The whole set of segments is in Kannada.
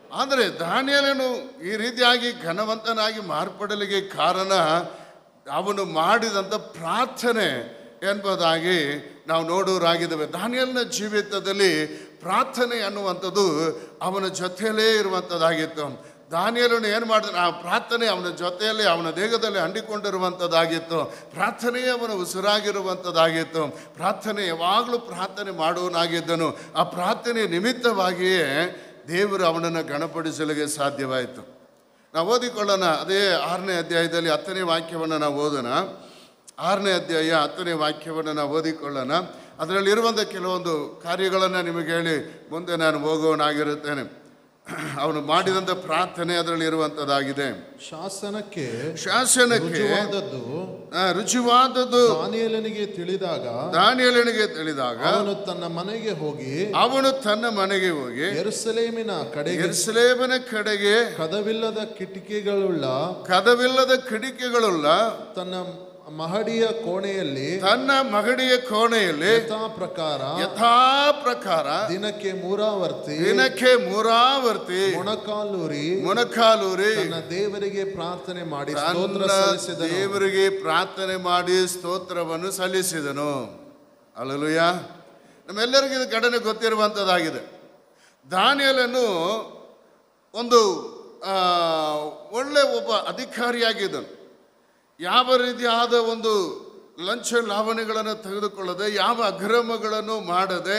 ಆದರೆ ದಾನಿಯಲನು ಈ ರೀತಿಯಾಗಿ ಘನವಂತನಾಗಿ ಮಾರ್ಪಡಲಿಕ್ಕೆ ಕಾರಣ ಅವನು ಮಾಡಿದಂಥ ಪ್ರಾರ್ಥನೆ ಎಂಬುದಾಗಿ ನಾವು ನೋಡೋರಾಗಿದ್ದೇವೆ ದಾನಿಯಲ್ನ ಜೀವಿತದಲ್ಲಿ ಪ್ರಾರ್ಥನೆ ಅನ್ನುವಂಥದ್ದು ಅವನ ಜೊತೆಯಲ್ಲೇ ಇರುವಂಥದ್ದಾಗಿತ್ತು ದಾನಿಯಲನು ಏನು ಮಾಡಿದ ಆ ಪ್ರಾರ್ಥನೆ ಅವನ ಜೊತೆಯಲ್ಲಿ ಅವನ ದೇಹದಲ್ಲಿ ಅಂಟಿಕೊಂಡಿರುವಂಥದ್ದಾಗಿತ್ತು ಪ್ರಾರ್ಥನೆಯೇ ಅವನ ಉಸಿರಾಗಿರುವಂಥದ್ದಾಗಿತ್ತು ಪ್ರಾರ್ಥನೆ ಯಾವಾಗಲೂ ಪ್ರಾರ್ಥನೆ ಮಾಡುವನಾಗಿದ್ದನು ಆ ಪ್ರಾರ್ಥನೆ ನಿಮಿತ್ತವಾಗಿಯೇ ದೇವರು ಅವನನ್ನು ಗಣಪಡಿಸಲಿಕ್ಕೆ ಸಾಧ್ಯವಾಯಿತು ನಾವು ಓದಿಕೊಳ್ಳೋಣ ಅದೇ ಆರನೇ ಅಧ್ಯಾಯದಲ್ಲಿ ಹತ್ತನೇ ವಾಕ್ಯವನ್ನು ನಾವು ಓದೋಣ ಆರನೇ ಅಧ್ಯಾಯ ಹತ್ತನೇ ವಾಕ್ಯವನ್ನು ನಾವು ಓದಿಕೊಳ್ಳೋಣ ಅದರಲ್ಲಿರುವಂಥ ಕೆಲವೊಂದು ಕಾರ್ಯಗಳನ್ನು ನಿಮಗೆ ಹೇಳಿ ಮುಂದೆ ನಾನು ಹೋಗೋನಾಗಿರುತ್ತೇನೆ ಅವನು ಮಾಡಿದಂಥ ಪ್ರಾರ್ಥನೆ ಅದರಲ್ಲಿ ಇರುವಂಥದ್ದಾಗಿದೆ ಶಾಸನಕ್ಕೆ ಶಾಸನಕ್ಕೆ ರುಜುವಾದದ್ದು ಆ, ರುಚಿವಾದದ್ದು ದಾನಿಯೇಲನಿಗೆ ತಿಳಿದಾಗ ದಾನಿಯಲನಿಗೆ ತಿಳಿದಾಗ ಅವನು ತನ್ನ ಮನೆಗೆ ಹೋಗಿ ಅವನು ತನ್ನ ಮನೆಗೆ ಹೋಗಿ ಯೆರೂಸಲೇಮಿನ ಕಡೆಗೆ ಎರ್ಸಲೇಬನ ಕಡೆಗೆ ಕದವಿಲ್ಲದ ಕಿಟಕಿಗಳುಳ್ಳ ಕದವಿಲ್ಲದ ಕಿಡಿಕೆಗಳುಳ್ಳ ತನ್ನ ಮಹಡಿಯ ಕೋಣೆಯಲ್ಲಿ ತನ್ನ ಮಗಡಿಯ ಕೋಣೆಯಲ್ಲಿ ಯಥಾ ಪ್ರಕಾರ ಯಥಾ ಪ್ರಕಾರ ದಿನಕ್ಕೆ ಮೂರಾವರ್ತಿ ದಿನಕ್ಕೆ ಮೂರಾವರ್ತಿ ಮೊಣಕಾಲೂರಿ ಮೊಣಕಾಲೂರಿ ತನ್ನ ದೇವರಿಗೆ ಪ್ರಾರ್ಥನೆ ಮಾಡಿ ಸ್ತೋತ್ರ ತನ್ನ ಸಲ್ಲಿಸಿದನು ದೇವರಿಗೆ ಪ್ರಾರ್ಥನೆ ಮಾಡಿ ಸ್ತೋತ್ರವನ್ನು ಸಲ್ಲಿಸಿದನು ಅಲ್ಲಲುಯ್ಯ ನಮ್ಮೆಲ್ಲರಿಗೂ ಇದು ಘಟನೆ ಗೊತ್ತಿರುವಂಥದ್ದಾಗಿದೆ ದಾನಿಯಲನ್ನು ಒಂದು ಆ, ಒಳ್ಳೆ ಒಬ್ಬ ಅಧಿಕಾರಿಯಾಗಿದ್ದನು ಯಾವ ರೀತಿಯಾದ ಒಂದು ಲಂಚ ಲಾವಣೆಗಳನ್ನು ತೆಗೆದುಕೊಳ್ಳದೆ ಯಾವ ಅಕ್ರಮಗಳನ್ನು ಮಾಡದೆ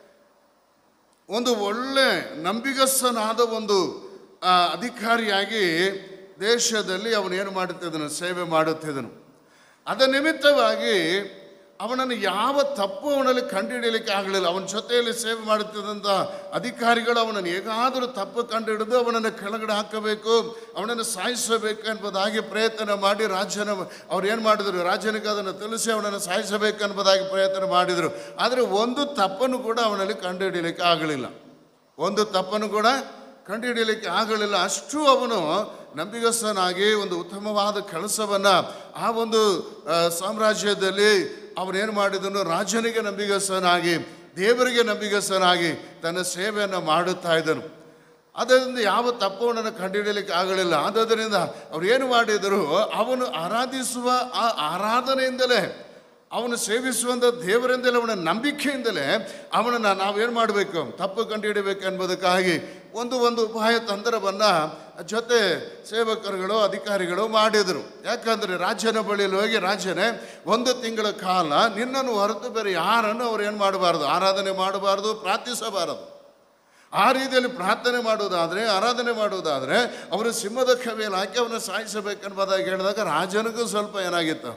ಒಂದು ಒಳ್ಳೆ ನಂಬಿಗಸ್ತನಾದ ಒಂದು ಆ, ಅಧಿಕಾರಿಯಾಗಿ ದೇಶದಲ್ಲಿ ಅವನು ಏನು ಮಾಡುತ್ತಿದ್ದನು ಸೇವೆ ಮಾಡುತ್ತಿದ್ದನು ಅದ ನಿಮಿತ್ತವಾಗಿ ಅವನನ್ನು ಯಾವ ತಪ್ಪು ಅವನಲ್ಲಿ ಕಂಡುಹಿಡಿಯಲಿಕ್ಕೆ ಆಗಲಿಲ್ಲ ಅವನ ಜೊತೆಯಲ್ಲಿ ಸೇವೆ ಮಾಡುತ್ತಿದ್ದಂಥ ಅಧಿಕಾರಿಗಳು ಅವನನ್ನು ಹೇಗಾದರೂ ತಪ್ಪು ಕಂಡುಹಿಡಿದು ಅವನನ್ನು ಕೆಳಗಡೆ ಹಾಕಬೇಕು ಅವನನ್ನು ಸಾಯಿಸಬೇಕು ಎಂಬುದಾಗಿ ಪ್ರಯತ್ನ ಮಾಡಿ ರಾಜ್ಯನ ಅವ್ರು ಏನು ಮಾಡಿದರು ರಾಜ್ಯನಿಗೆ ಅದನ್ನು ತಿಳಿಸಿ ಅವನನ್ನು ಸಾಯಿಸಬೇಕು ಎಂಬುದಾಗಿ ಪ್ರಯತ್ನ ಮಾಡಿದರು ಆದರೆ ಒಂದು ತಪ್ಪನ್ನು ಕೂಡ ಅವನಲ್ಲಿ ಕಂಡುಹಿಡಿಯಲಿಕ್ಕೆ ಆಗಲಿಲ್ಲ ಒಂದು ತಪ್ಪನ್ನು ಕೂಡ ಕಂಡುಹಿಡಿಯಲಿಕ್ಕೆ ಆಗಲಿಲ್ಲ ಅಷ್ಟು ಅವನು ನಂಬಿಗಸ್ತನಾಗಿ ಒಂದು ಉತ್ತಮವಾದ ಕೆಲಸವನ್ನು ಆ ಒಂದು ಆ, ಸಾಮ್ರಾಜ್ಯದಲ್ಲಿ ಅವನೇನು ಮಾಡಿದನು ರಾಜನಿಗೆ ನಂಬಿಗಸ್ತನಾಗಿ ದೇವರಿಗೆ ನಂಬಿಗಸ್ತನಾಗಿ ತನ್ನ ಸೇವೆಯನ್ನು ಮಾಡುತ್ತಾ ಇದ್ದನು ಅದರಿಂದ ಯಾವ ತಪ್ಪವನ್ನು ಕಂಡುಹಿಡಿಯಲಿಕ್ಕೆ ಆಗಲಿಲ್ಲ ಆದ್ದರಿಂದ ಅವ್ರು ಏನು ಮಾಡಿದರು ಅವನು ಆರಾಧಿಸುವ ಆ ಆರಾಧನೆಯಿಂದಲೇ ಅವನು ಸೇವಿಸುವಂಥ ದೇವರಿಂದಲೇ ಅವನ ನಂಬಿಕೆಯಿಂದಲೇ ಅವನನ್ನು ನಾವೇನು ಮಾಡಬೇಕು ತಪ್ಪು ಕಂಡುಹಿಡಬೇಕು ಎಂಬುದಕ್ಕಾಗಿ ಒಂದು ಒಂದು ಉಪಾಯ ತಂತ್ರವನ್ನು ಜೊತೆ ಸೇವಕರುಗಳು ಅಧಿಕಾರಿಗಳು ಮಾಡಿದರು ಯಾಕಂದರೆ ರಾಜ್ಯನ ಬಳಿಯಲ್ಲಿ ಹೋಗಿ ರಾಜ್ಯನೇ ಒಂದು ತಿಂಗಳ ಕಾಲ ನಿನ್ನನ್ನು ಹೊರತು ಬೇರೆ ಯಾರನ್ನು ಅವ್ರು ಏನು ಮಾಡಬಾರ್ದು ಆರಾಧನೆ ಮಾಡಬಾರ್ದು ಪ್ರಾರ್ಥಿಸಬಾರದು ಆ ರೀತಿಯಲ್ಲಿ ಪ್ರಾರ್ಥನೆ ಮಾಡುವುದಾದರೆ ಆರಾಧನೆ ಮಾಡುವುದಾದರೆ ಅವರು ಸಿಂಹದ ಕವಿಯಲ್ಲಿ ಹಾಕಿ ಅವನ್ನ ಸಾಯಿಸಬೇಕೆಂಬುದಾಗಿ ಹೇಳಿದಾಗ ರಾಜನಿಗೂ ಸ್ವಲ್ಪ ಏನಾಗಿತ್ತು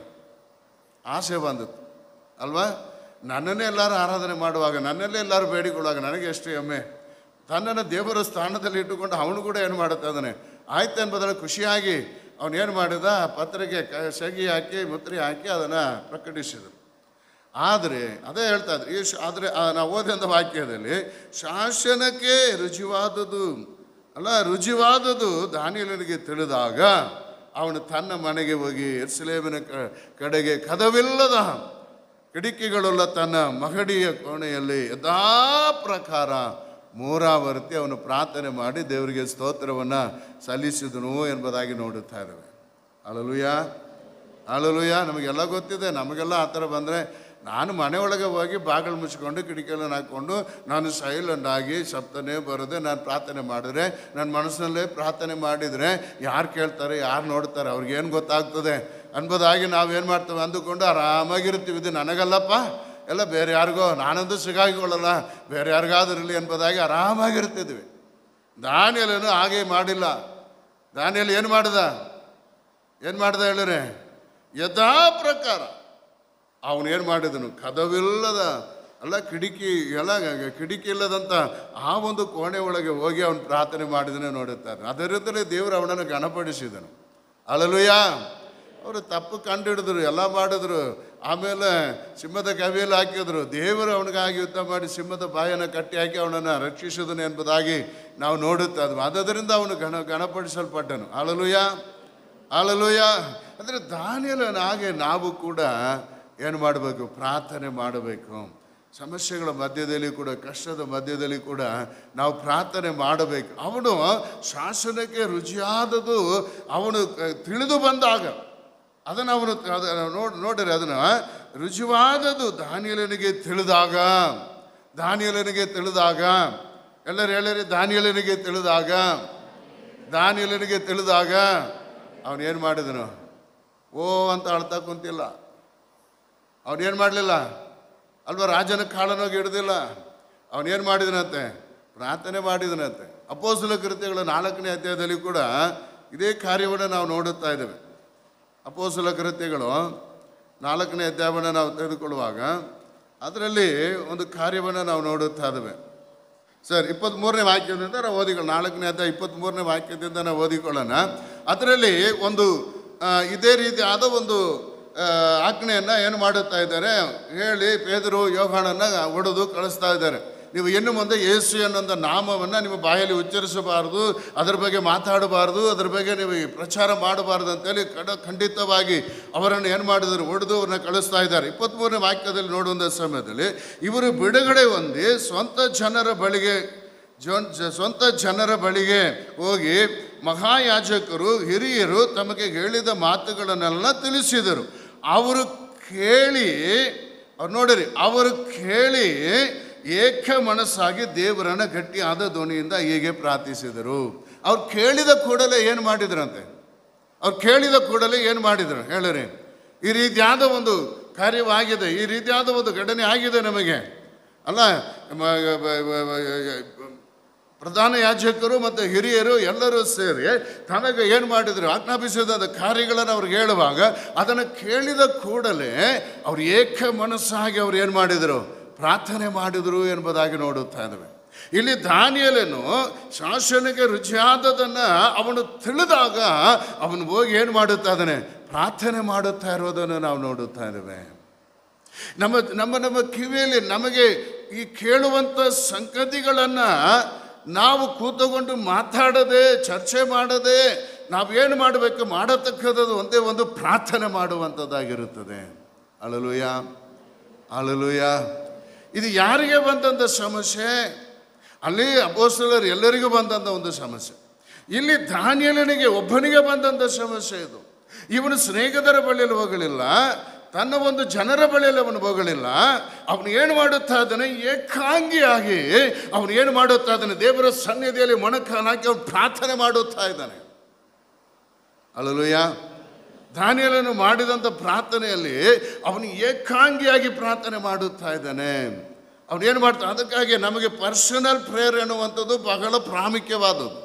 ಆಸೆ ಬಂದಿತ್ತು ಅಲ್ವಾ ನನ್ನನ್ನೇ ಎಲ್ಲರೂ ಆರಾಧನೆ ಮಾಡುವಾಗ ನನ್ನಲ್ಲೇ ಎಲ್ಲರೂ ಬೇಡಿಕೊಳ್ಳುವಾಗ ನನಗೆ ಎಷ್ಟು ಹೆಮ್ಮೆ ತನ್ನನ್ನು ದೇವರ ಸ್ಥಾನದಲ್ಲಿ ಇಟ್ಟುಕೊಂಡು ಅವನು ಕೂಡ ಏನು ಮಾಡುತ್ತಾ ಇದ್ದಾನೆ ಆಯ್ತು ಎಂಬುದನ್ನು ಖುಷಿಯಾಗಿ ಅವನು ಏನು ಮಾಡಿದ ಪತ್ರಿಕೆ ಕ ಸಗಿ ಹಾಕಿ ಮುದ್ರೆ ಹಾಕಿ ಅದನ್ನು ಪ್ರಕಟಿಸಿದರು ಆದರೆ ಅದೇ ಹೇಳ್ತಾ ಇದ್ರು ಈ ಶ- ಆದರೆ ಆ ನಾವು ಓದಿದಂಥ ವಾಕ್ಯದಲ್ಲಿ ಶಾಸನಕ್ಕೆ ರುಜುವಾದದು ಅಲ್ಲ ರುಜುವಾದದು ದಾನಿಯಲನಿಗೆ ತಿಳಿದಾಗ ಅವನು ತನ್ನ ಮನೆಗೆ ಹೋಗಿ ಎರ್ಸಲೇಮಿನ ಕ- ಕಡೆಗೆ ಕದವಿಲ್ಲದ ಕಿಟಕಿಗಳುಳ್ಳ ತನ್ನ ಮಹಡಿಯ ಕೋಣೆಯಲ್ಲಿ ಯಥಾ ಪ್ರಕಾರ ಮೂರಾವರ್ತಿ ಅವನು ಪ್ರಾರ್ಥನೆ ಮಾಡಿ ದೇವರಿಗೆ ಸ್ತೋತ್ರವನ್ನು ಸಲ್ಲಿಸಿದನು ಎಂಬುದಾಗಿ ನೋಡುತ್ತಾ ಇದ್ದೇವೆ ಅಳಲುಯ ಅಳಲುಯ ನಮಗೆಲ್ಲ ಗೊತ್ತಿದೆ ನಮಗೆಲ್ಲ ಆ ಥರ ಬಂದರೆ ನಾನು ಮನೆಯೊಳಗೆ ಹೋಗಿ ಬಾಗಿಲು ಮುಚ್ಕೊಂಡು ಕಿಟಕಿಯನ್ನು ಹಾಕ್ಕೊಂಡು ನಾನು ಸೈಲೆಂಟ್ ಆಗಿ ಶಬ್ದನೇ ಬರದೆ ನಾನು ಪ್ರಾರ್ಥನೆ ಮಾಡಿದ್ರೆ ನನ್ನ ಮನಸ್ಸಿನಲ್ಲೇ ಪ್ರಾರ್ಥನೆ ಮಾಡಿದರೆ ಯಾರು ಕೇಳ್ತಾರೆ ಯಾರು ನೋಡ್ತಾರೆ ಅವ್ರಿಗೇನು ಗೊತ್ತಾಗ್ತದೆ ಅನ್ಬೋದಾಗಿ ನಾವೇನು ಮಾಡ್ತೇವೆ ಅಂದುಕೊಂಡು ಆರಾಮಾಗಿರ್ತೀವಿ ಇದು ನನಗಲ್ಲಪ್ಪ ಎಲ್ಲ ಬೇರೆ ಯಾರಿಗೋ ನಾನಂತೂ ಸಿಗಾಗಿಕೊಳ್ಳಲ್ಲ ಬೇರೆ ಯಾರಿಗಾದ್ರೂ ಇರಲಿ ಎಂಬುದಾಗಿ ಆರಾಮಾಗಿರ್ತಿದ್ವಿ ದಾನಿಯಲೇನು ಹಾಗೆ ಮಾಡಿಲ್ಲ ದಾನಿಯಲ್ಲಿ ಏನು ಮಾಡಿದ ಏನು ಮಾಡ್ದ ಹೇಳಿದ್ರೆ ಯಥಾ ಪ್ರಕಾರ ಅವನೇನು ಮಾಡಿದನು ಕದವಿಲ್ಲದ ಅಲ್ಲ ಕಿಟಕಿ ಎಲ್ಲ ಕಿಟಕಿ ಇಲ್ಲದಂಥ ಆ ಒಂದು ಕೋಣೆ ಒಳಗೆ ಹೋಗಿ ಅವನು ಪ್ರಾರ್ಥನೆ ಮಾಡಿದನೇ ನೋಡುತ್ತಾರೆ ಅದರಿಂದಲೇ ದೇವರು ಅವನನ್ನು ಗಣಪಡಿಸಿದನು ಅಳಲುಯ್ಯ ಅವರು ತಪ್ಪು ಕಂಡುಹಿಡಿದ್ರು ಎಲ್ಲ ಮಾಡಿದ್ರು ಆಮೇಲೆ ಸಿಂಹದ ಕವಿಯಲ್ಲಿ ಹಾಕಿದ್ರು ದೇವರು ಅವನಿಗಾಗಿ ಯುದ್ಧ ಮಾಡಿ ಸಿಂಹದ ಬಾಯನ್ನು ಕಟ್ಟಿ ಹಾಕಿ ಅವನನ್ನು ರಕ್ಷಿಸಿದನು ಎಂಬುದಾಗಿ ನಾವು ನೋಡುತ್ತಾ ಇದ್ವಿ ಅದರಿಂದ ಅವನು ಗಣ ಗಣಪಡಿಸಲ್ಪಟ್ಟನು ಅಳಲುಯ್ಯ ಅಳಲುಯ್ಯ ಅಂದರೆ ದಾನಿಯಲನ ಹಾಗೆ ನಾವು ಕೂಡ ಏನು ಮಾಡಬೇಕು ಪ್ರಾರ್ಥನೆ ಮಾಡಬೇಕು ಸಮಸ್ಯೆಗಳ ಮಧ್ಯದಲ್ಲಿ ಕೂಡ ಕಷ್ಟದ ಮಧ್ಯದಲ್ಲಿ ಕೂಡ ನಾವು ಪ್ರಾರ್ಥನೆ ಮಾಡಬೇಕು ಅವನು ಶಾಸನಕ್ಕೆ ರುಚಿಯಾದದು ಅವನು ಕ- ತಿಳಿದು ಬಂದಾಗ ಅದನ್ನು ಅವನು ಅದನ್ನು ನೋಡಿ ನೋಡಿರಿ ಅದನ್ನು ರುಚಿವಾದದು ದಾನಿಯಲನಿಗೆ ತಿಳಿದಾಗ ದಾನಿಯಲನಿಗೆ ತಿಳಿದಾಗ ಎಲ್ಲರೂ ಹೇಳಿರಿ ದಾನಿಯಲನಿಗೆ ತಿಳಿದಾಗ ದಾನಿಯಲನಿಗೆ ತಿಳಿದಾಗ ಅವನು ಏನು ಮಾಡಿದನು ಓ ಅಂತ ಅಳ್ತಾ ಕುಂತಿಲ್ಲ ಅವನೇನು ಮಾಡಲಿಲ್ಲ ಅಲ್ವಾ ರಾಜನ ಕಾಳನೋಗಿ ಹಿಡ್ದಿಲ್ಲ ಅವನೇನು ಮಾಡಿದನಂತೆ ಪ್ರಾರ್ಥನೆ ಮಾಡಿದನಂತೆ ಅಪೋಸಲ ಕೃತ್ಯಗಳ ನಾಲ್ಕನೇ ಅಧ್ಯಾಯದಲ್ಲಿ ಕೂಡ ಇದೇ ಕಾರ್ಯವನ್ನು ನಾವು ನೋಡುತ್ತಾ ಇದ್ದೇವೆ ಅಪೋಸಲ ಕೃತ್ಯಗಳು ನಾಲ್ಕನೇ ಅಧ್ಯಾಯವನ್ನು ನಾವು ತೆಗೆದುಕೊಳ್ಳುವಾಗ ಅದರಲ್ಲಿ ಒಂದು ಕಾರ್ಯವನ್ನು ನಾವು ನೋಡುತ್ತಾ ಇದ್ದೇವೆ ಸರ್ ಇಪ್ಪತ್ತ್ಮೂರನೇ ವಾಕ್ಯದಿಂದ ನಾವು ಓದಿಕೊಳ್ಳೋಣ ನಾಲ್ಕನೇ ಅಧ್ಯಾಯ ಇಪ್ಪತ್ತ್ಮೂರನೇ ವಾಕ್ಯದಿಂದ ನಾವು ಓದಿಕೊಳ್ಳೋಣ ಅದರಲ್ಲಿ ಒಂದು ಆ, ಇದೇ ರೀತಿಯಾದ ಒಂದು ಆ, ಆಜ್ಞೆಯನ್ನು ಏನು ಮಾಡುತ್ತಾ ಇದ್ದಾರೆ ಹೇಳಿ ಪೇದರು ಯೋಹಾನನ್ನು ಒಡೆದು ಕಳಿಸ್ತಾ ಇದ್ದಾರೆ ನೀವು ಇನ್ನು ಮುಂದೆ ಯೇಸು ಅನ್ನೋಂಥ ನಾಮವನ್ನು ನಿಮ್ಮ ಬಾಯಲ್ಲಿ ಉಚ್ಚರಿಸಬಾರದು ಅದರ ಬಗ್ಗೆ ಮಾತಾಡಬಾರ್ದು ಅದರ ಬಗ್ಗೆ ನೀವು ಪ್ರಚಾರ ಮಾಡಬಾರ್ದು ಅಂತೇಳಿ ಕಡ ಖಂಡಿತವಾಗಿ ಅವರನ್ನು ಏನು ಮಾಡಿದರು ಒಡೆದು ಅವ್ರನ್ನ ಕಳಿಸ್ತಾ ಇದ್ದಾರೆ ಇಪ್ಪತ್ತ್ಮೂರನೇ ವಾಕ್ಯದಲ್ಲಿ ನೋಡುವಂಥ ಸಮಯದಲ್ಲಿ ಇವರು ಬಿಡುಗಡೆ ಹೊಂದಿ ಸ್ವಂತ ಜನರ ಬಳಿಗೆ ಜನ್ ಜ- ಸ್ವಂತ ಜನರ ಬಳಿಗೆ ಹೋಗಿ ಮಹಾಯಾಜಕರು ಹಿರಿಯರು ತಮಗೆ ಹೇಳಿದ ಮಾತುಗಳನ್ನೆಲ್ಲ ತಿಳಿಸಿದರು ಅವರು ಕೇಳಿ ಅವ್ರು ನೋಡಿರಿ ಅವರು ಕೇಳಿ ಏಕ ಮನಸ್ಸಾಗಿ ದೇವರನ್ನ ಗಟ್ಟಿಯಾದ ಧ್ವನಿಯಿಂದ ಹೀಗೆ ಪ್ರಾರ್ಥಿಸಿದರು ಅವ್ರು ಕೇಳಿದ ಕೂಡಲೇ ಏನು ಮಾಡಿದ್ರಂತೆ ಅವ್ರು ಕೇಳಿದ ಕೂಡಲೇ ಏನು ಮಾಡಿದರು ಹೇಳಿರಿ ಈ ರೀತಿಯಾದ ಒಂದು ಕಾರ್ಯವಾಗಿದೆ ಈ ರೀತಿಯಾದ ಒಂದು ಘಟನೆ ಆಗಿದೆ ನಮಗೆ ಅಲ್ಲ ಮ- ಬ- ಬ- ಬ- ಪ್ರಧಾನ ಯಾಜಕರು ಮತ್ತು ಹಿರಿಯರು ಎಲ್ಲರೂ ಸೇರಿ ತನಗೆ ಏನು ಮಾಡಿದರು ಆಜ್ಞಾಪಿಸಿದ ಕಾರ್ಯಗಳನ್ನು ಅವ್ರಿಗೆ ಹೇಳುವಾಗ ಅದನ್ನು ಕೇಳಿದ ಕೂಡಲೇ ಅವ್ರು ಏಕ ಮನಸ್ಸಾಗಿ ಅವ್ರು ಏನು ಮಾಡಿದರು ಪ್ರಾರ್ಥನೆ ಮಾಡಿದರು ಎಂಬುದಾಗಿ ನೋಡುತ್ತಾ ಇದ್ದೇವೆ ಇಲ್ಲಿ ದಾನಿಯಲನು ಶಾಸನಕ್ಕೆ ರುಚಿಯಾದದನ್ನು ಅವನು ತಿಳಿದಾಗ ಅವನು ಹೋಗಿ ಏನು ಮಾಡುತ್ತಾ ಇದ್ದಾನೆ ಪ್ರಾರ್ಥನೆ ಮಾಡುತ್ತಾ ಇರೋದನ್ನು ನಾವು ನೋಡುತ್ತಾ ಇದ್ದೇವೆ ನಮ್ಮ ನಮ್ಮ ನಮ್ಮ ಕಿವಿಯಲ್ಲಿ ನಮಗೆ ಈ ಕೇಳುವಂಥ ಸಂಗತಿಗಳನ್ನು ನಾವು ಕೂತುಕೊಂಡು ಮಾತಾಡದೆ ಚರ್ಚೆ ಮಾಡದೆ ನಾವೇನು ಮಾಡಬೇಕು ಮಾಡತಕ್ಕದ್ದು ಒಂದೇ ಒಂದು ಪ್ರಾರ್ಥನೆ ಮಾಡುವಂಥದ್ದಾಗಿರುತ್ತದೆ ಅಳಲುಯ ಅಳಲುಯ ಇದು ಯಾರಿಗೆ ಬಂದಂಥ ಸಮಸ್ಯೆ ಅಲ್ಲಿ ಅಪೋಸ್ತಲರು ಎಲ್ಲರಿಗೂ ಬಂದಂಥ ಒಂದು ಸಮಸ್ಯೆ ಇಲ್ಲಿ ದಾನಿಯಲನಿಗೆ ಒಬ್ಬನಿಗೆ ಬಂದಂಥ ಸಮಸ್ಯೆ ಇದು ಇವನು ಸ್ನೇಹಿತರ ಬಳಿಯಲ್ಲಿ ಹೋಗಲಿಲ್ಲ ತನ್ನ ಒಂದು ಜನರ ಬಳಿಯಲ್ಲಿ ಅವನು ಹೋಗಲಿಲ್ಲ ಅವನು ಏನು ಮಾಡುತ್ತಾ ಇದ್ದಾನೆ ಏಕಾಂಗಿಯಾಗಿ ಅವನು ಏನು ಮಾಡುತ್ತಾ ಇದ್ದಾನೆ ದೇವರ ಸನ್ನಿಧಿಯಲ್ಲಿ ಮೊಣಕಾಲು ಹಾಕಿ ಅವನು ಪ್ರಾರ್ಥನೆ ಮಾಡುತ್ತಾ ಇದ್ದಾನೆ ಅಲ್ಲಲುಯ್ಯ ದಾನಿಯಲನ್ನು ಮಾಡಿದಂಥ ಪ್ರಾರ್ಥನೆಯಲ್ಲಿ ಅವನು ಏಕಾಂಗಿಯಾಗಿ ಪ್ರಾರ್ಥನೆ ಮಾಡುತ್ತಾ ಇದ್ದಾನೆ ಅವನು ಏನು ಮಾಡ್ತಾನೆ ಅದಕ್ಕಾಗಿ ನಮಗೆ ಪರ್ಸನಲ್ ಪ್ರೇಯರ್ ಎನ್ನುವಂಥದ್ದು ಬಹಳ ಪ್ರಾಮುಖ್ಯವಾದದ್ದು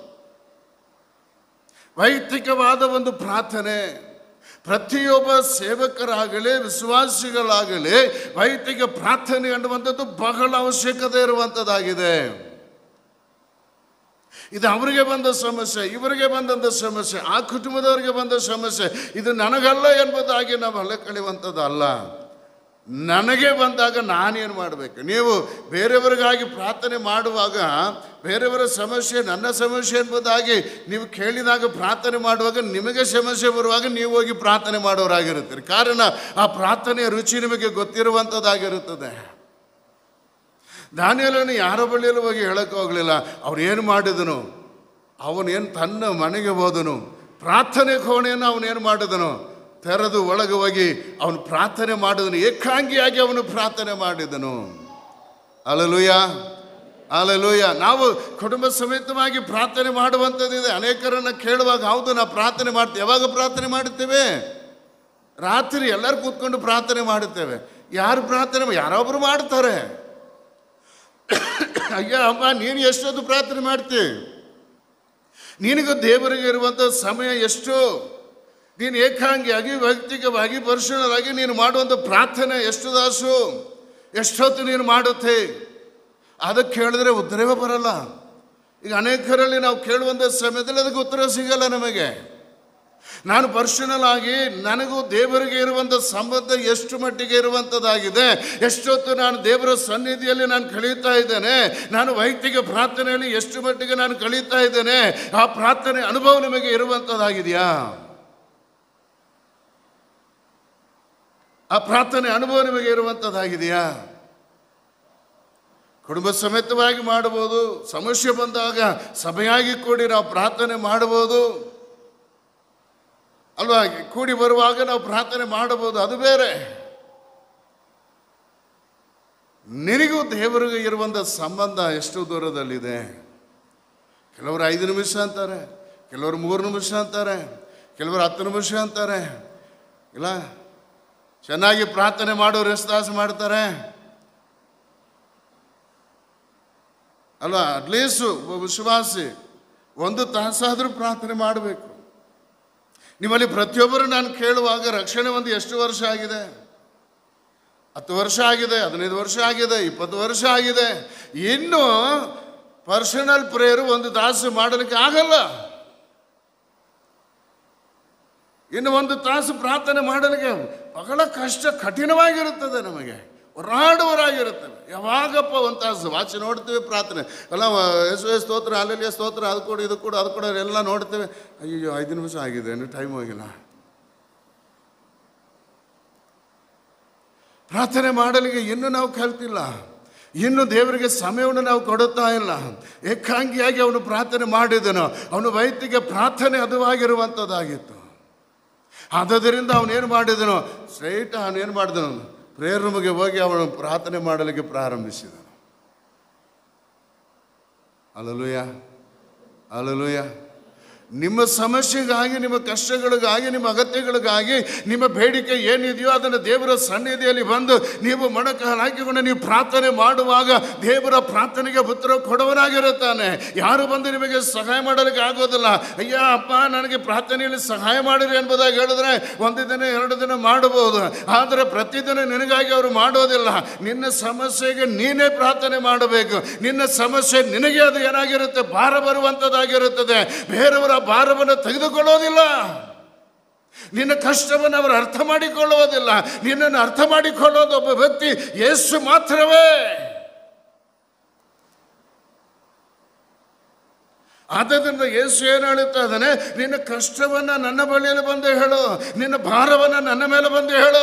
ವೈಯಕ್ತಿಕವಾದ ಒಂದು ಪ್ರಾರ್ಥನೆ ಪ್ರತಿಯೊಬ್ಬ ಸೇವಕರಾಗಲಿ ವಿಶ್ವಾಸಿಗಳಾಗಲಿ ವೈಯಕ್ತಿಕ ಪ್ರಾರ್ಥನೆ ಅನ್ನುವಂಥದ್ದು ಬಹಳ ಅವಶ್ಯಕತೆ ಇರುವಂಥದ್ದಾಗಿದೆ ಇದು ಅವರಿಗೆ ಬಂದ ಸಮಸ್ಯೆ ಇವರಿಗೆ ಬಂದಂಥ ಸಮಸ್ಯೆ ಆ ಕುಟುಂಬದವರಿಗೆ ಬಂದ ಸಮಸ್ಯೆ ಇದು ನನಗಲ್ಲ ಎಂಬುದಾಗಿ ನಾವು ಹಲ್ಲೆ ಕಳೆಯುವಂಥದ್ದು ಅಲ್ಲ ನನಗೆ ಬಂದಾಗ ನಾನೇನು ಮಾಡಬೇಕು ನೀವು ಬೇರೆಯವರಿಗಾಗಿ ಪ್ರಾರ್ಥನೆ ಮಾಡುವಾಗ ಬೇರೆಯವರ ಸಮಸ್ಯೆ ನನ್ನ ಸಮಸ್ಯೆ ಎಂಬುದಾಗಿ ನೀವು ಕೇಳಿದಾಗ ಪ್ರಾರ್ಥನೆ ಮಾಡುವಾಗ ನಿಮಗೆ ಸಮಸ್ಯೆ ಬರುವಾಗ ನೀವು ಹೋಗಿ ಪ್ರಾರ್ಥನೆ ಮಾಡೋರಾಗಿರುತ್ತೀರಿ ಕಾರಣ ಆ ಪ್ರಾರ್ಥನೆಯ ರುಚಿ ನಿಮಗೆ ಗೊತ್ತಿರುವಂಥದ್ದಾಗಿರುತ್ತದೆ ದಾನಿಯಲನ್ನು ಯಾರ ಬಳಿಯಲ್ಲೂ ಹೋಗಿ ಹೇಳಕ್ಕೆ ಹೋಗಲಿಲ್ಲ ಅವ್ರು ಏನು ಮಾಡಿದನು ಅವನೇನು ತನ್ನ ಮನೆಗೆ ಹೋದನು ಪ್ರಾರ್ಥನೆ ಕೋಣೆಯನ್ನು ಅವನೇನು ಮಾಡಿದನು ತೆರೆದು ಒಳಗೆ ಹೋಗಿ ಅವನು ಪ್ರಾರ್ಥನೆ ಮಾಡಿದನು ಏಕಾಂಗಿಯಾಗಿ ಅವನು ಪ್ರಾರ್ಥನೆ ಮಾಡಿದನು ಅಲಲುಯ ಅಲಲುಯ ನಾವು ಕುಟುಂಬ ಸಮೇತವಾಗಿ ಪ್ರಾರ್ಥನೆ ಮಾಡುವಂಥದ್ದಿದೆ ಅನೇಕರನ್ನು ಕೇಳುವಾಗ ಹೌದು ನಾವು ಪ್ರಾರ್ಥನೆ ಮಾಡ್ತೀವಿ ಯಾವಾಗ ಪ್ರಾರ್ಥನೆ ಮಾಡುತ್ತೇವೆ ರಾತ್ರಿ ಎಲ್ಲರೂ ಕೂತ್ಕೊಂಡು ಪ್ರಾರ್ಥನೆ ಮಾಡುತ್ತೇವೆ ಯಾರು ಪ್ರಾರ್ಥನೆ ಮಾ- ಯಾರೊಬ್ಬರು ಮಾಡ್ತಾರೆ ಅಯ್ಯ ಅಮ್ಮ ನೀನು ಎಷ್ಟೊತ್ತು ಪ್ರಾರ್ಥನೆ ಮಾಡ್ತಿ ನಿನಗೂ ದೇವರಿಗೆ ಇರುವಂಥ ಸಮಯ ಎಷ್ಟು ನೀನು ಏಕಾಂಗಿಯಾಗಿ ವೈಯಕ್ತಿಕವಾಗಿ ಪರ್ಸನಲ್ ಆಗಿ ನೀನು ಮಾಡುವಂಥ ಪ್ರಾರ್ಥನೆ ಎಷ್ಟು ದಾಸು ಎಷ್ಟೊತ್ತು ನೀನು ಮಾಡುತ್ತೆ ಅದಕ್ಕೆ ಕೇಳಿದ್ರೆ ಉತ್ತರವೇ ಬರಲ್ಲ ಈಗ ಅನೇಕರಲ್ಲಿ ನಾವು ಕೇಳುವಂಥ ಸಮಯದಲ್ಲಿ ಅದಕ್ಕೆ ಉತ್ತರ ಸಿಗಲ್ಲ ನಮಗೆ ನಾನು ಪರ್ಸನಲ್ ಆಗಿ ನನಗೂ ದೇವರಿಗೆ ಇರುವಂಥ ಸಂಬಂಧ ಎಷ್ಟು ಮಟ್ಟಿಗೆ ಇರುವಂಥದ್ದಾಗಿದೆ ಎಷ್ಟೊತ್ತು ನಾನು ದೇವರ ಸನ್ನಿಧಿಯಲ್ಲಿ ನಾನು ಕಳೀತಾ ಇದ್ದೇನೆ ನಾನು ವೈಯಕ್ತಿಕ ಪ್ರಾರ್ಥನೆಯಲ್ಲಿ ಎಷ್ಟು ಮಟ್ಟಿಗೆ ನಾನು ಕಳೀತಾ ಇದ್ದೇನೆ ಆ ಪ್ರಾರ್ಥನೆ ಅನುಭವ ನಿಮಗೆ ಇರುವಂಥದ್ದಾಗಿದೆಯಾ ಆ ಪ್ರಾರ್ಥನೆ ಅನುಭವ ನಿಮಗೆ ಇರುವಂಥದ್ದಾಗಿದೆಯಾ ಕುಟುಂಬ ಸಮೇತವಾಗಿ ಮಾಡಬಹುದು ಸಮಸ್ಯೆ ಬಂದಾಗ ಸಭೆಯಾಗಿ ಕೂಡಿ ನಾವು ಪ್ರಾರ್ಥನೆ ಮಾಡಬಹುದು ಅಲ್ವಾ ಕೂಡಿ ಬರುವಾಗ ನಾವು ಪ್ರಾರ್ಥನೆ ಮಾಡಬಹುದು ಅದು ಬೇರೆ ನಿನಗೂ ದೇವರಿಗೂ ಇರುವಂಥ ಸಂಬಂಧ ಎಷ್ಟು ದೂರದಲ್ಲಿದೆ ಕೆಲವರು ಐದು ನಿಮಿಷ ಅಂತಾರೆ ಕೆಲವರು ಮೂರು ನಿಮಿಷ ಅಂತಾರೆ ಕೆಲವರು ಹತ್ತು ನಿಮಿಷ ಅಂತಾರೆ ಇಲ್ಲ ಚೆನ್ನಾಗಿ ಪ್ರಾರ್ಥನೆ ಮಾಡೋರು ಎಷ್ಟು ತಾಸು ಮಾಡ್ತಾರೆ ಅಲ್ವಾ ಅಟ್ಲೀಸ್ಟ್ ವಿಶ್ವಾಸಿ ಒಂದು ತಾಸಾದರೂ ಪ್ರಾರ್ಥನೆ ಮಾಡಬೇಕು ನಿಮ್ಮಲ್ಲಿ ಪ್ರತಿಯೊಬ್ಬರು ನಾನು ಕೇಳುವಾಗ ರಕ್ಷಣೆ ಒಂದು ಎಷ್ಟು ವರ್ಷ ಆಗಿದೆ ಹತ್ತು ವರ್ಷ ಆಗಿದೆ ಹದಿನೈದು ವರ್ಷ ಆಗಿದೆ ಇಪ್ಪತ್ತು ವರ್ಷ ಆಗಿದೆ ಇನ್ನು ಪರ್ಸನಲ್ ಪ್ರೇಯರು ಒಂದು ತಾಸು ಮಾಡಲಿಕ್ಕೆ ಆಗಲ್ಲ ಇನ್ನು ಒಂದು ತಾಸು ಪ್ರಾರ್ಥನೆ ಮಾಡಲಿಕ್ಕೆ ಬಹಳ ಕಷ್ಟ ಕಠಿಣವಾಗಿರುತ್ತದೆ ನಮಗೆ ಹೋರಾಡುವರಾಗಿರುತ್ತವೆ ಯಾವಾಗಪ್ಪ ಒಂದು ತಾಸು ವಾಚ್ ನೋಡ್ತೀವಿ ಪ್ರಾರ್ಥನೆ ಎಲ್ಲ ಎಸ್ ಎಸ್ ಸ್ತೋತ್ರ ಅಲ್ಲಲ್ಲಿ ಸ್ತೋತ್ರ ಅದು ಕೊಡು ಇದು ಕೊಡು ಅದು ಕೊಡು ಎಲ್ಲ ನೋಡ್ತೇವೆ ಅಯ್ಯೋ ಐದು ನಿಮಿಷ ಆಗಿದೆ ಇನ್ನು ಟೈಮ್ ಹೋಗಿಲ್ಲ ಪ್ರಾರ್ಥನೆ ಮಾಡಲಿಕ್ಕೆ ಇನ್ನೂ ನಾವು ಕಲ್ತಿಲ್ಲ ಇನ್ನು ದೇವರಿಗೆ ಸಮಯವನ್ನು ನಾವು ಕೊಡುತ್ತಾ ಇಲ್ಲ ಏಕಾಂಗಿಯಾಗಿ ಅವನು ಪ್ರಾರ್ಥನೆ ಮಾಡಿದನು ಅವನು ವೈದ್ಯಕ ಪ್ರಾರ್ಥನೆ ಅದುವಾಗಿರುವಂಥದ್ದಾಗಿತ್ತು ಆದ್ದರಿಂದ ಅವನೇನು ಮಾಡಿದನು ಸ್ಟ್ರೈಟ್ ಅವನೇನು ಮಾಡಿದನು ಪ್ರೇಯರ್ ರೂಮಿಗೆ ಹೋಗಿ ಅವನು ಪ್ರಾರ್ಥನೆ ಮಾಡಲಿಕ್ಕೆ ಪ್ರಾರಂಭಿಸಿದನು ಅಲಲುಯ ಅಲಲುಯ ನಿಮ್ಮ ಸಮಸ್ಯೆಗಾಗಿ ನಿಮ್ಮ ಕಷ್ಟಗಳಿಗಾಗಿ ನಿಮ್ಮ ಅಗತ್ಯಗಳಿಗಾಗಿ ನಿಮ್ಮ ಬೇಡಿಕೆ ಏನಿದೆಯೋ ಅದನ್ನು ದೇವರ ಸನ್ನಿಧಿಯಲ್ಲಿ ಬಂದು ನೀವು ಮೊಣಕಾಲು ಹಾಕಿಕೊಂಡು ನೀವು ಪ್ರಾರ್ಥನೆ ಮಾಡುವಾಗ ದೇವರ ಪ್ರಾರ್ಥನೆಗೆ ಉತ್ತರ ಕೊಡುವನಾಗಿರುತ್ತಾನೆ ಯಾರು ಬಂದು ನಿಮಗೆ ಸಹಾಯ ಮಾಡಲಿಕ್ಕೆ ಆಗೋದಿಲ್ಲ ಅಯ್ಯ ಅಪ್ಪ ನನಗೆ ಪ್ರಾರ್ಥನೆಯಲ್ಲಿ ಸಹಾಯ ಮಾಡಿರಿ ಎಂಬುದಾಗಿ ಹೇಳಿದ್ರೆ ಒಂದು ದಿನ ಎರಡು ದಿನ ಮಾಡಬಹುದು ಆದರೆ ಪ್ರತಿದಿನ ನಿನಗಾಗಿ ಅವರು ಮಾಡೋದಿಲ್ಲ ನಿನ್ನ ಸಮಸ್ಯೆಗೆ ನೀನೇ ಪ್ರಾರ್ಥನೆ ಮಾಡಬೇಕು ನಿನ್ನ ಸಮಸ್ಯೆ ನಿನಗೆ ಅದು ಏನಾಗಿರುತ್ತೆ ಭಾರ ಬರುವಂಥದ್ದಾಗಿರುತ್ತದೆ ಬೇರೆಯವರ ಭಾರವನ್ನು ತೆಗೆದುಕೊಳ್ಳೋದಿಲ್ಲ ನಿನ್ನ ಕಷ್ಟವನ್ನು ಅವರು ಅರ್ಥ ಮಾಡಿಕೊಳ್ಳುವುದಿಲ್ಲ ನಿನ್ನನ್ನು ಅರ್ಥ ಮಾಡಿಕೊಳ್ಳೋದು ಒಬ್ಬ ವ್ಯಕ್ತಿ ಯೇಸು ಮಾತ್ರವೇ ಆದ್ದರಿಂದ ಯೇಸು ಏನು ಹೇಳುತ್ತಾ ಇದ್ದಾನೆ ನಿನ್ನ ಕಷ್ಟವನ್ನು ನನ್ನ ಬಳಿಯಲ್ಲಿ ಬಂದು ಹೇಳು ನಿನ್ನ ಭಾರವನ್ನು ನನ್ನ ಮೇಲೆ ಬಂದು ಹೇಳು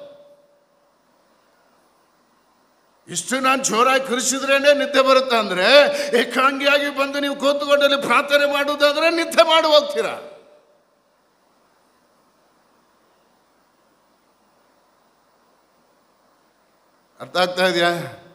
ಇಷ್ಟು ನಾನು ಜೋರಾಗಿ ಕೃಷಿದ್ರೇನೆ ನಿದ್ದೆ ಬರುತ್ತೆ ಅಂದ್ರೆ ಏಕಾಂಗಿಯಾಗಿ ಬಂದು ನೀವು ಕೂತ್ಕೊಂಡಲ್ಲಿ ಪ್ರಾರ್ಥನೆ ಮಾಡುವುದಾದ್ರೆ ನಿದ್ದೆ ಮಾಡಿ ಹೋಗ್ತೀರಾ ಅರ್ಥ ಆಗ್ತಾ ಇದೆಯಾ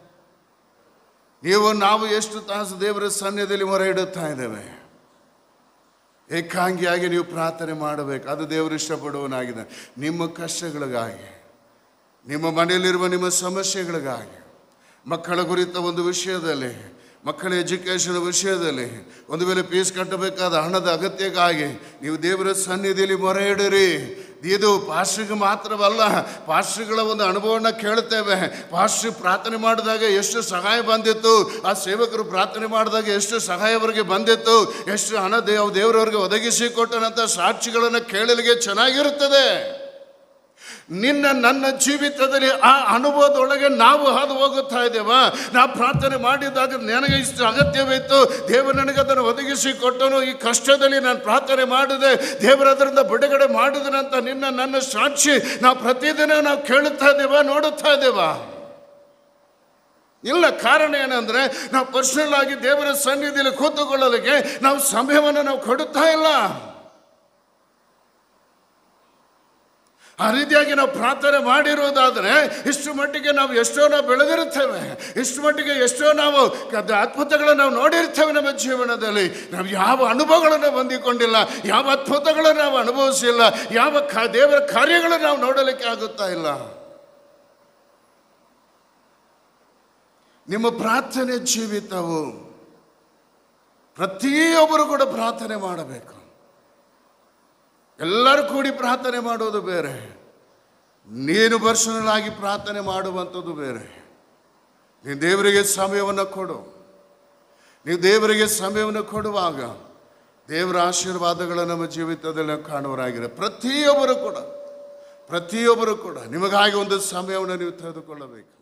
ನೀವು ನಾವು ಎಷ್ಟು ತಾಸು ದೇವರ ಸನ್ನಿಧಿಯಲ್ಲಿ ಮೊರೆ ಇಡುತ್ತಾ ಇದ್ದೇವೆ ಏಕಾಂಗಿಯಾಗಿ ನೀವು ಪ್ರಾರ್ಥನೆ ಮಾಡಬೇಕು ಅದು ದೇವರು ಇಷ್ಟಪಡುವನಾಗಿದೆ ನಿಮ್ಮ ಕಷ್ಟಗಳಿಗಾಗಿ ನಿಮ್ಮ ಮನೆಯಲ್ಲಿರುವ ನಿಮ್ಮ ಸಮಸ್ಯೆಗಳಿಗಾಗಿ ಮಕ್ಕಳ ಕುರಿತ ಒಂದು ವಿಷಯದಲ್ಲಿ ಮಕ್ಕಳ ಎಜುಕೇಷನ್ ವಿಷಯದಲ್ಲಿ ಒಂದು ವೇಳೆ ಫೀಸ್ ಕಟ್ಟಬೇಕಾದ ಹಣದ ಅಗತ್ಯಕ್ಕಾಗಿ ನೀವು ದೇವರ ಸನ್ನಿಧಿಯಲ್ಲಿ ಮೊರೆ ಇಡಿರಿ ಇದು ಪಾಸ್ಟ್ರಿಗೆ ಮಾತ್ರವಲ್ಲ ಪಾಸ್ಟ್ರುಗಳ ಒಂದು ಅನುಭವವನ್ನು ಕೇಳುತ್ತೇವೆ ಪಾಸ್ಟ್ರು ಪ್ರಾರ್ಥನೆ ಮಾಡಿದಾಗ ಎಷ್ಟು ಸಹಾಯ ಬಂದಿತ್ತು ಆ ಸೇವಕರು ಪ್ರಾರ್ಥನೆ ಮಾಡಿದಾಗ ಎಷ್ಟು ಸಹಾಯ ಅವರಿಗೆ ಬಂದಿತ್ತು ಎಷ್ಟು ಹಣ ದೇವ್ ದೇವರವರಿಗೆ ಒದಗಿಸಿ ಕೊಟ್ಟನಂಥ ಸಾಕ್ಷಿಗಳನ್ನು ಕೇಳಲಿಕ್ಕೆ ಚೆನ್ನಾಗಿರುತ್ತದೆ ನಿನ್ನ ನನ್ನ ಜೀವಿತದಲ್ಲಿ ಆ ಅನುಭವದೊಳಗೆ ನಾವು ಹಾದು ಹೋಗುತ್ತಾ ಇದ್ದೇವ ನಾ ಪ್ರಾರ್ಥನೆ ಮಾಡಿದಾಗ ನನಗೆ ಇಷ್ಟು ಅಗತ್ಯವಿತ್ತು ದೇವರು ನನಗೆ ಅದನ್ನು ಒದಗಿಸಿ ಕೊಟ್ಟನು ಈ ಕಷ್ಟದಲ್ಲಿ ನಾನು ಪ್ರಾರ್ಥನೆ ಮಾಡಿದೆ ದೇವರ ಅದರಿಂದ ಬಿಡುಗಡೆ ಮಾಡಿದನಂತ ನಿನ್ನ ನನ್ನ ಸಾಕ್ಷಿ ನಾವು ಪ್ರತಿದಿನ ನಾವು ಕೇಳುತ್ತಾ ಇದ್ದೇವ ನೋಡುತ್ತಾ ಇದ್ದೇವ ಇಲ್ಲ ಕಾರಣ ಏನಂದ್ರೆ ನಾವು ಪರ್ಸನಲ್ ಆಗಿ ದೇವರ ಸನ್ನಿಧಿಯಲ್ಲಿ ಕೂತುಕೊಳ್ಳಲಿಕ್ಕೆ ನಾವು ಸಮಯವನ್ನು ನಾವು ಕೊಡುತ್ತಾ ಇಲ್ಲ ಆ ರೀತಿಯಾಗಿ ನಾವು ಪ್ರಾರ್ಥನೆ ಮಾಡಿರುವುದಾದರೆ ಇಷ್ಟು ಮಟ್ಟಿಗೆ ನಾವು ಎಷ್ಟೋ ನಾವು ಬೆಳೆದಿರುತ್ತೇವೆ ಇಷ್ಟು ಮಟ್ಟಿಗೆ ಎಷ್ಟೋ ನಾವು ಕ- ಅದ್ಭುತಗಳನ್ನು ನಾವು ನೋಡಿರ್ತೇವೆ ನಮ್ಮ ಜೀವನದಲ್ಲಿ ನಾವು ಯಾವ ಅನುಭವಗಳನ್ನು ಹೊಂದಿಕೊಂಡಿಲ್ಲ ಯಾವ ಅದ್ಭುತಗಳನ್ನು ನಾವು ಅನುಭವಿಸಿಲ್ಲ ಯಾವ ಕ ದೇವರ ಕಾರ್ಯಗಳನ್ನು ನಾವು ನೋಡಲಿಕ್ಕೆ ಆಗುತ್ತಾ ಇಲ್ಲ ನಿಮ್ಮ ಪ್ರಾರ್ಥನೆ ಜೀವಿತವು ಪ್ರತಿಯೊಬ್ಬರು ಕೂಡ ಪ್ರಾರ್ಥನೆ ಮಾಡಬೇಕು ಎಲ್ಲರೂ ಕೂಡಿ ಪ್ರಾರ್ಥನೆ ಮಾಡೋದು ಬೇರೆ ನೀನು ಪರ್ಸನಲ್ ಆಗಿ ಪ್ರಾರ್ಥನೆ ಮಾಡುವಂಥದ್ದು ಬೇರೆ ನೀನು ದೇವರಿಗೆ ಸಮಯವನ್ನು ಕೊಡು ನೀವು ದೇವರಿಗೆ ಸಮಯವನ್ನು ಕೊಡುವಾಗ ದೇವರ ಆಶೀರ್ವಾದಗಳು ನಮ್ಮ ಜೀವಿತದಲ್ಲಿ ನಾವು ಕಾಣುವರಾಗಿರೋ ಪ್ರತಿಯೊಬ್ಬರು ಕೂಡ ಪ್ರತಿಯೊಬ್ಬರು ಕೂಡ ನಿಮಗಾಗಿ ಒಂದು ಸಮಯವನ್ನು ನೀವು ತೆಗೆದುಕೊಳ್ಳಬೇಕು